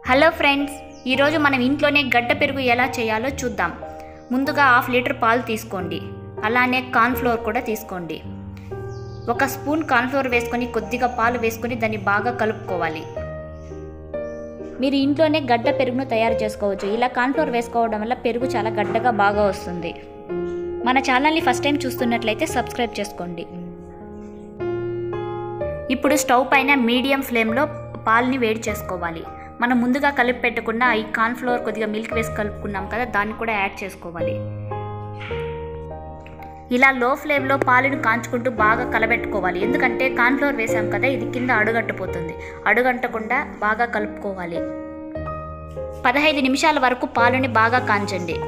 hello friends ఈరోజు మనం ఇంట్లోనే గడ్డ పెరుగు ఎలా చేయాలో చూద్దాం ముందుగా హాఫ్ లీటర్ పాలు తీసుకోండి అలానే కార్న్ఫ్లోర్ కూడా తీసుకోండి ఒక స్పూన్ కార్న్ఫ్లోర్ వేసుకొని కొద్దిగా పాలు వేసుకొని దాన్ని బాగా కలుపుకోవాలి మీరు ఇంట్లోనే గడ్డ పెరుగును తయారు చేసుకోవచ్చు ఇలా కార్న్ఫ్లోర్ వేసుకోవడం వల్ల పెరుగు చాలా గడ్డగా బాగా వస్తుంది మన ఛానల్ని ఫస్ట్ టైం చూస్తున్నట్లయితే సబ్స్క్రైబ్ చేసుకోండి ఇప్పుడు స్టవ్ పైన మీడియం ఫ్లేమ్లో పాలని వేడి చేసుకోవాలి మనం ముందుగా కలిపి పెట్టుకున్న ఈ కార్న్ఫ్లోర్ కొద్దిగా మిల్క్ వేసి కలుపుకున్నాం కదా దాన్ని కూడా యాడ్ చేసుకోవాలి ఇలా లో ఫ్లేమ్లో పాలను కాంచుకుంటూ బాగా కలబెట్టుకోవాలి ఎందుకంటే కార్న్ఫ్లోర్ వేసాం కదా ఇది కింద అడుగంటిపోతుంది అడుగంటకుండా బాగా కలుపుకోవాలి పదహైదు నిమిషాల వరకు పాలని బాగా కాంచండి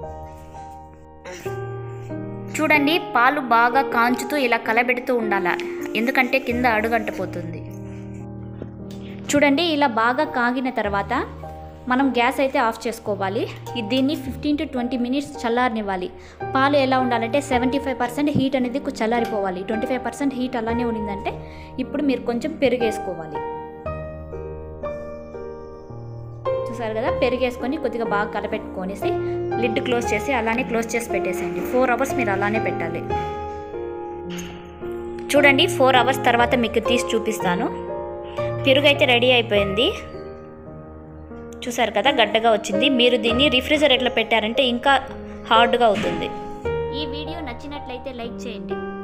చూడండి పాలు బాగా కాంచుతూ ఇలా కలబెడుతూ ఉండాల ఎందుకంటే కింద అడుగంటపోతుంది చూడండి ఇలా బాగా కాగిన తర్వాత మనం గ్యాస్ అయితే ఆఫ్ చేసుకోవాలి ఇది దీన్ని ఫిఫ్టీన్ టు ట్వంటీ మినిట్స్ చల్లారనివ్వాలి పాలు ఎలా ఉండాలంటే సెవెంటీ ఫైవ్ పర్సెంట్ హీట్ అనేది చల్లారిపోవాలి ట్వంటీ ఫైవ్ పర్సెంట్ హీట్ అలానే ఉండిందంటే ఇప్పుడు మీరు కొంచెం పెరుగేసుకోవాలి చూసారు కదా పెరిగేసుకొని కొద్దిగా బాగా కలపెట్టుకొనేసి లిడ్ క్లోజ్ చేసి అలానే క్లోజ్ చేసి పెట్టేసేయండి ఫోర్ అవర్స్ మీరు అలానే పెట్టాలి చూడండి ఫోర్ అవర్స్ తర్వాత మీకు తీసి చూపిస్తాను పెరుగు అయితే రెడీ అయిపోయింది చూసారు కదా గడ్డగా వచ్చింది మీరు దీన్ని రిఫ్రిజరేట్లో పెట్టారంటే ఇంకా హార్డ్గా అవుతుంది ఈ వీడియో నచ్చినట్లయితే లైక్ చేయండి